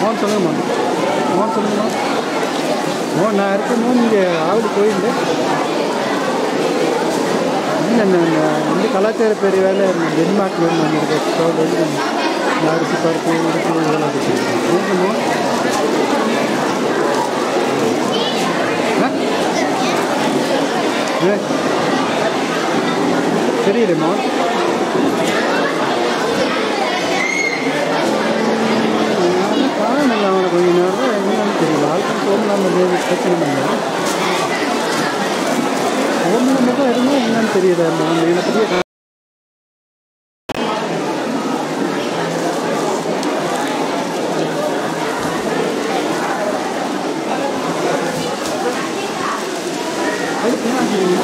மோகன் சொல்லுங்கம்மா மோகன் சொல்லுங்கம்மா மோகன் நான் இருக்கும்போது இங்கே ஆவடி கோயில் இல்லை இந்த இந்த கலாச்சார பெரிய வேலை டென்மார்க்ல இருந்து வந்திருக்க ஸ்டோர் வந்து இந்த அரிசி பருப்பு உடுப்பு இதெல்லாம் இருக்குது மோகன் ஆ? ஏ? தெரியல மோகன் நானும் காணல அவனை கொஞ்ச நேரம் என்னன்னு தெரியல ஆளுக்கு ஃபோன் நம்பர் பிரச்சனை பண்ணல ஃபோன் நம்பர் தான் இருந்தால் என்னன்னு தெரியல நான் என்னை பற்றியே கா- அதுக்கு என்ன ஆகுது?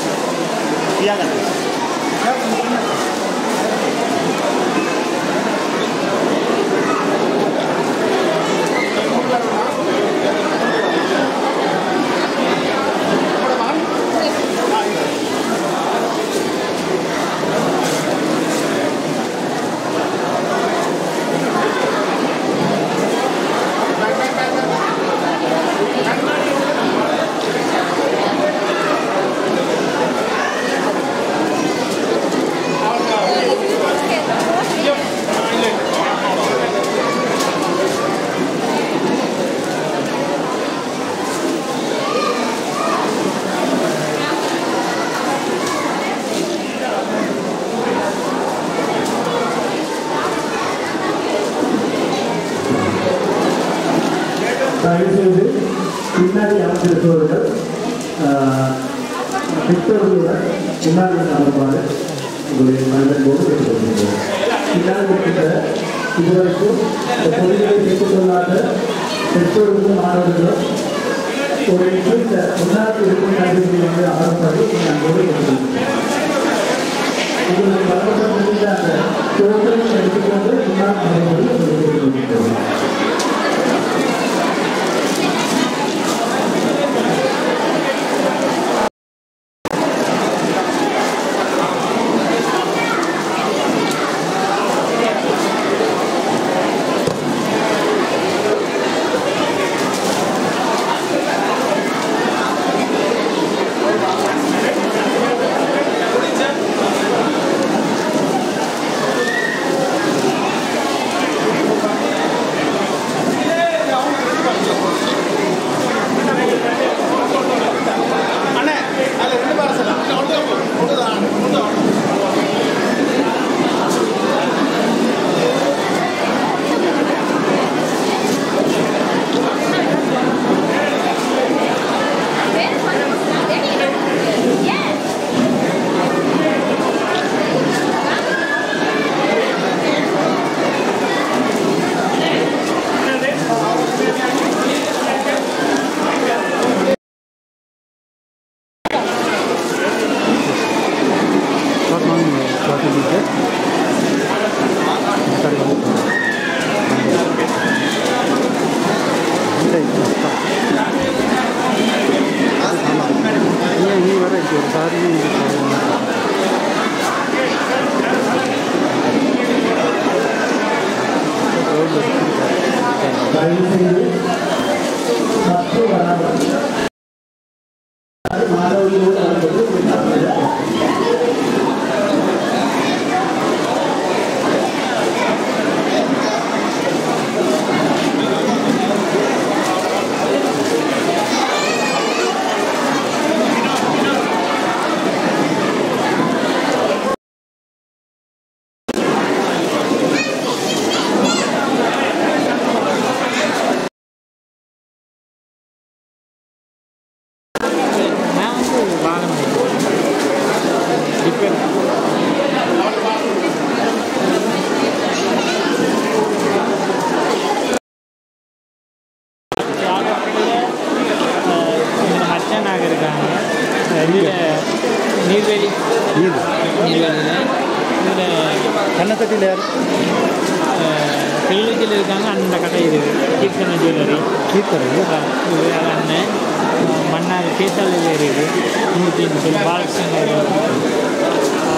தயவுசெய்து பின்னாடி அமர்ந்திருப்பவர்கள் ஆஹ், பெற்றோர்களுடன் பின்னாடி அமர்வாறு உங்களுடைய மனிதன் போது கேட்டுக்கொள்கிறோம் பின்னாடி இருக்கின்ற இதுவரைக்கும் இந்த பொருள்களை கேட்டுக்கொள்ளாத பெற்றோர்களும் மாணவர்களும் ஒரு நிமிஷம் முன்னாடி இருக்கும் கல்வியை வந்து அமர்வாறு நீங்கள் அன்போடு கேட்டுக்கொள்கிறோம் உங்களுக்கு வழங்கப்பட்டிருந்த அந்த டோக்கனை எடுத்துக்கொண்டு முன்னாள் அமர்வோடு உங்களுக்கு கேட்டுக்கொள்கிறோம் What wrong with what did you get? Sorry, what? இல்லை, stop. நீ நீ வர இங்கே ஒரு சாரி தயவுசெய்து சற்று வராமல் மாணவர்களோடு வருவது ஒரு நல்லது. நான் வந்து வாகனம் ரிப்பேர் மச்சனாக இருக்காங்க இதில் நீர்வேலி நீர் நீர்வேலியில் இதில் கண்ணத்தட்டியில் யார் கிளிநொச்சியில் இருக்காங்க அந்த கடை இது கீர்த்தனை ஜுவல்லரி கீர்த்தனை இது அண்ணன் மன்னார் கேசாலில் இருக்குது மூர்த்தின்னு சொல்லி பாலகிருஷ்ணன்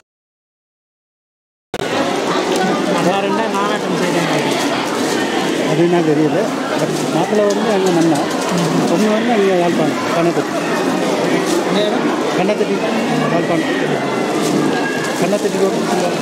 அதான் ரெண்டா நாலாட்டம் செய்கிறாங்க அதுனா தெரியல பட் மாப்பிள்ளை வந்து அங்கே மண்ணா பொண்ணு வந்து அங்கே யாழ்ப்பாணம் கண்ணத்தட்டி கண்ணத்தட்டி யாழ்ப்பாணம் கண்ணத்தட்டி ரோடு சொல்லுவாங்க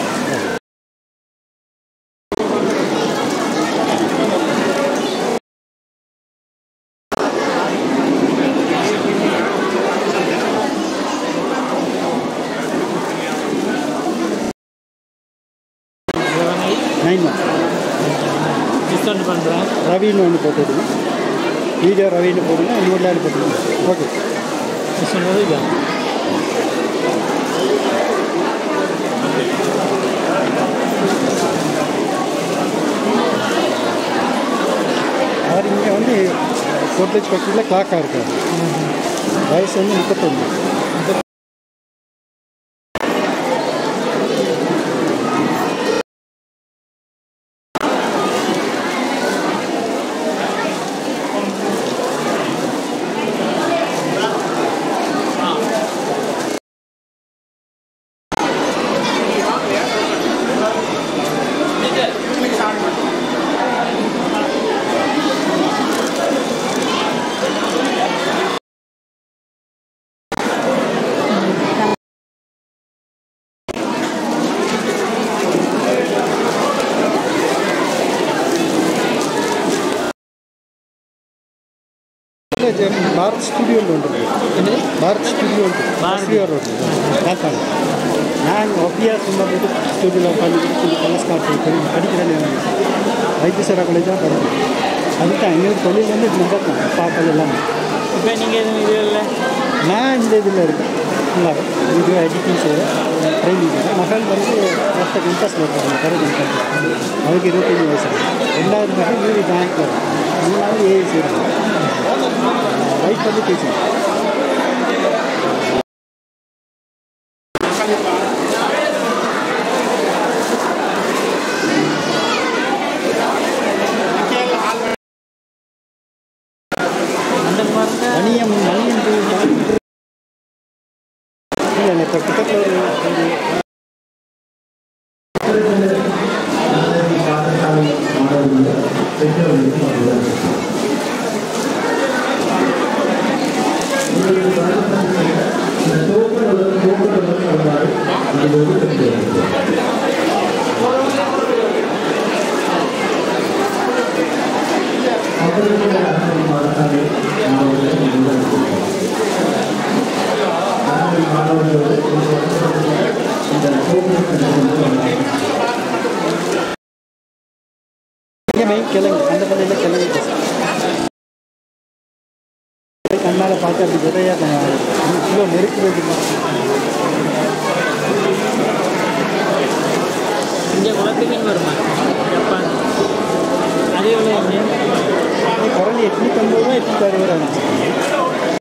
நைன் மந்த்ஸ் டிஸ்கவுண்ட் பண்ணுறேன் ரவின்னு ஒன்று போட்டுவிடுங்க வீடியோ ரவின்னு போடுங்க இன்னொரு போட்டுருங்க ஓகே சொன்னது இதான் அவர் இங்கே வந்து கோட்லேஜ் பக்கத்தில் கிளாக்காக இருக்கார் வயசு வந்து முப்பத்தொன்று பாரத் ஸ்டுடியோவில் ஒன்று என்னது பாரத் ஸ்டுடியோ உண்டு பாரத். எஸ்விஆர் ரோடு யாழ்ப்பாணம் நான் ஒப்பியா சும்மா போயிட்டு ஸ்டுடியோவில் உட்காந்து கொஞ்சம் கலஸ்கார் போய் படிக்கிறேன் வைத்தியசாரா காலேஜ் தான் படிக்கிறேன் அதுதான் இன்னொரு தொழில் வந்து இப்படி தான் பார்ப்பது எல்லாமே இப்போ நீங்கள் எதுவும் இது இல்லை நான் இந்த இதில் இருக்கேன் நல்லா வீடியோ எடிட்டிங் செய்கிறேன் ட்ரைனிங் செய்கிறேன் மகள் வந்து மொத்த கம்பஸில் இருக்காங்க கரண்ட் கம்பஸ் அவருக்கு இருபத்தஞ்சி வயசு ஆகுது. ரெண்டாவது மகள் வீடு பேங்க் வரும் மூணாவது ஏஐ செய்கிறாங்க ஒய்ஃப் வந்து டீச்சர் அந்த பாருங்க மணியம் மணியம் இல்லை இல்லை இப்போ பக்கத்தில் ஒரு ஒரு பாடசாலை மாணவர்கள் பெற்றோர்களுக்கு வருவார்கள் உங்களுக்கு வழங்கப்பட்டுள்ள இந்த டோக்கன் அல்லது டோக்கன் அல்லது வருவாரு அது ஒரு பெற்றோர்கள் அவர்களுடைய அரசு பாடசாலை மாணவர்களை உள்ளடக்குகிறது. அரசு மாணவர்களுக்கு வழங்கப்பட்டுள்ள இந்த டோக்கன் அல்லது வருவாரு இங்கே கிழங்கு அந்த பள்ளியில் கிழங்கு கண்ணால் பார்த்து அப்படி விதையாக கிலோ நெருக்கி வைக்கணும் இங்கே குளத்துக்குன்னு வருமா ஜப்பான் அதே எவ்வளோ என்ன குரல் எட்நூற்றம்பது ரூபா எட்நூற்றி அறுபது ரூபா இருந்துச்சு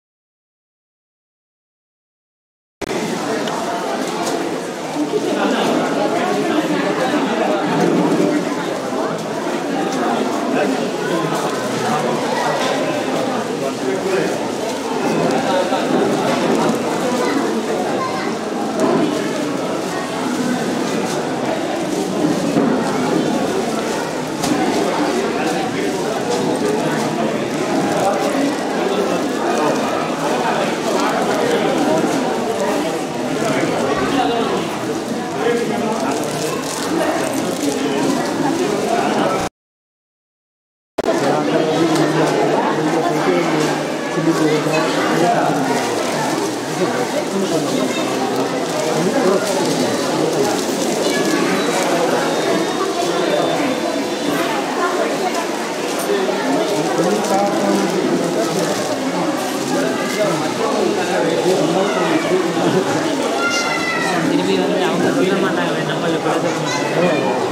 திரும்பி வந்து அவங்க சொல்ல மாட்டாங்க நம்மள குளத்துக்கு மாட்டாங்க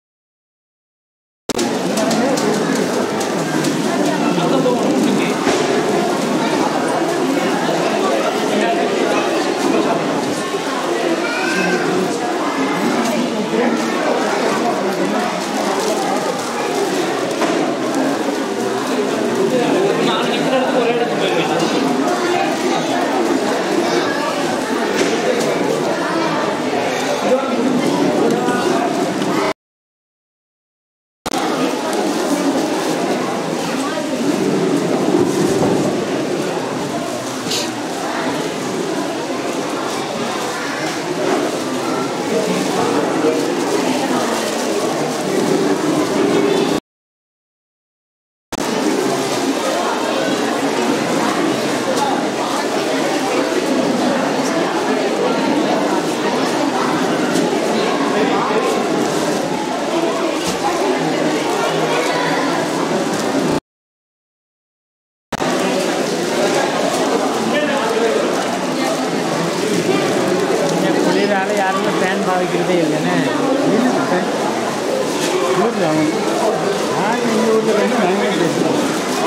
அங்கே போகணும் நீங்கள் நாங்கள் இந்த ஊரில் வந்து நாங்களே பேசுகிறோம்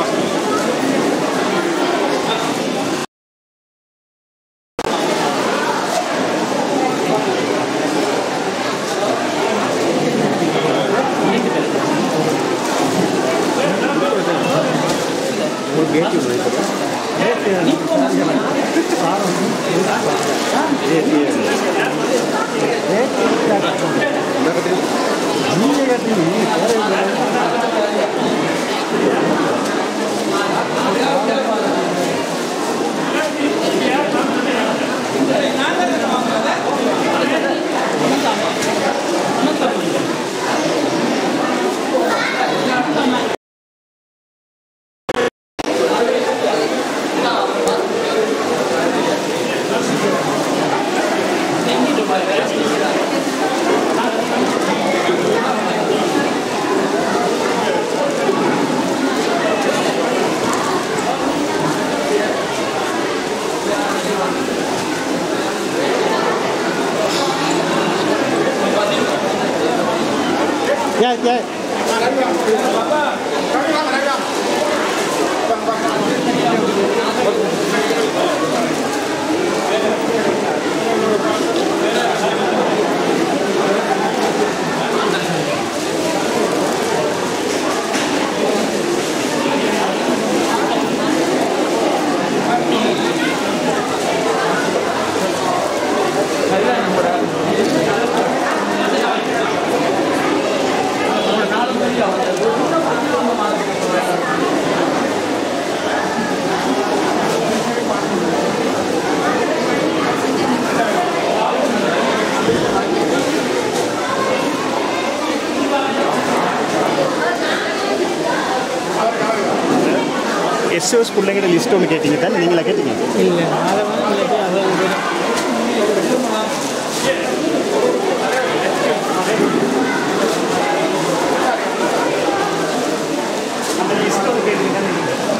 Yeah, yeah. எஸ்ஓஎஸ் பிள்ளைங்கிட்ட லிஸ்ட் ஒன்று கேட்டீங்க தானே நீங்களா கேட்டீங்க இல்லை அதை வந்து இல்லாட்டி அதை வந்து அந்த லிஸ்ட் ஒன்று கேட்டீங்க தானே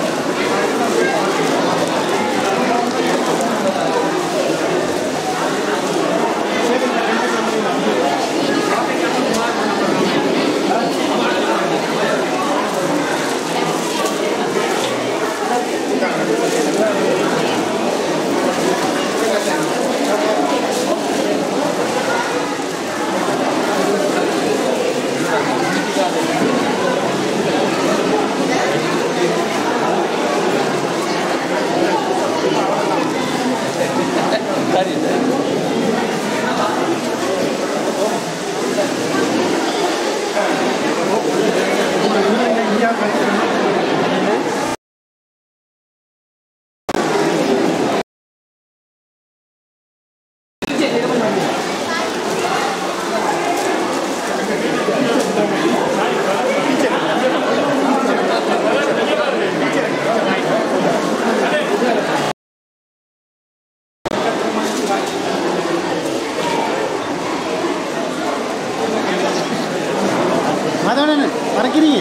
அதோட மறக்கிறீங்க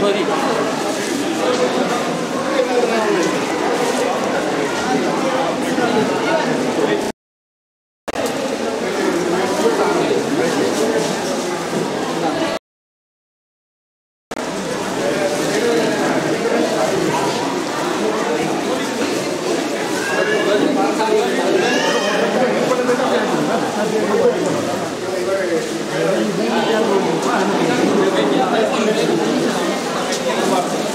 Thank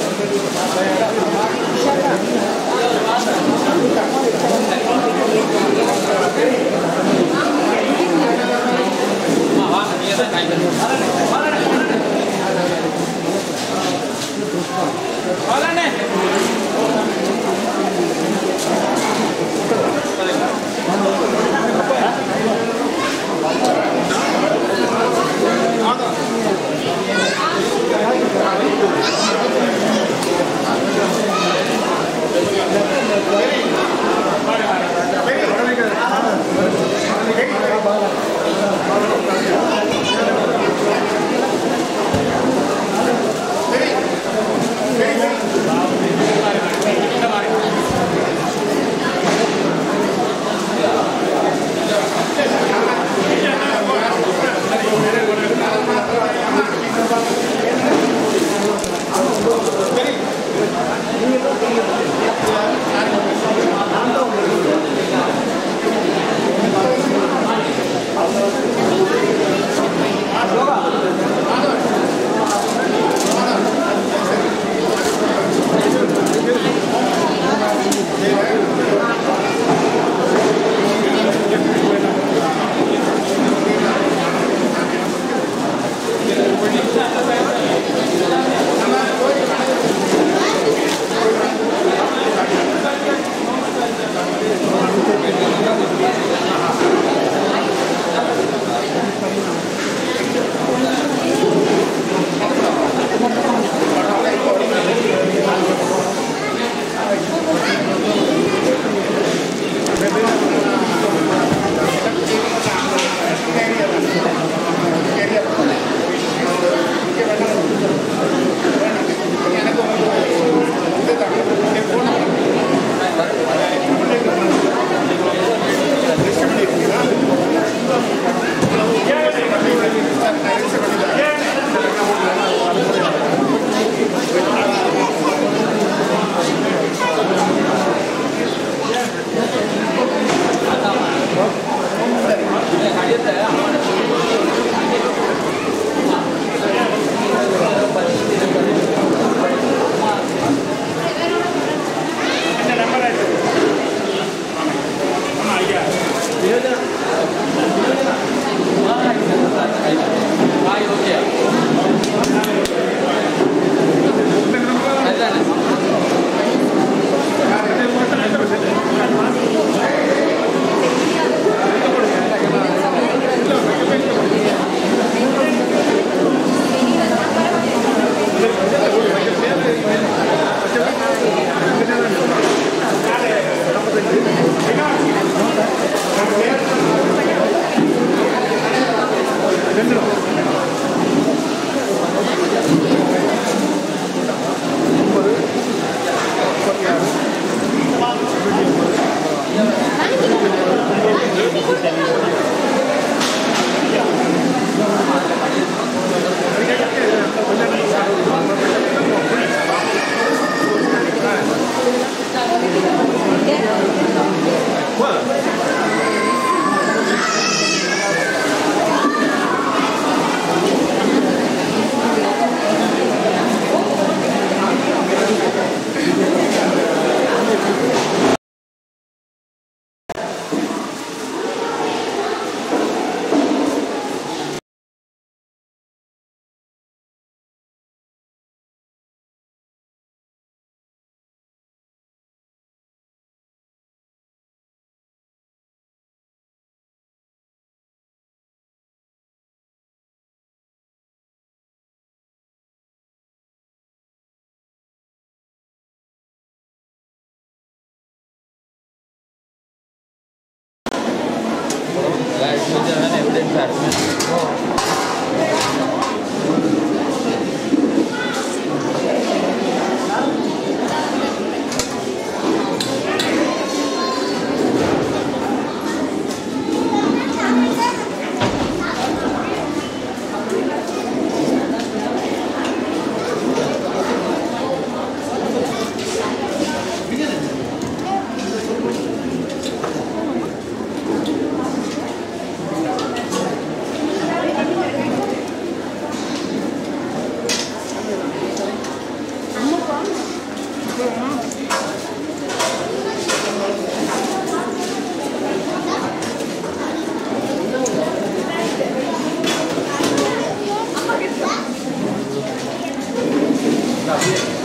அப்படியே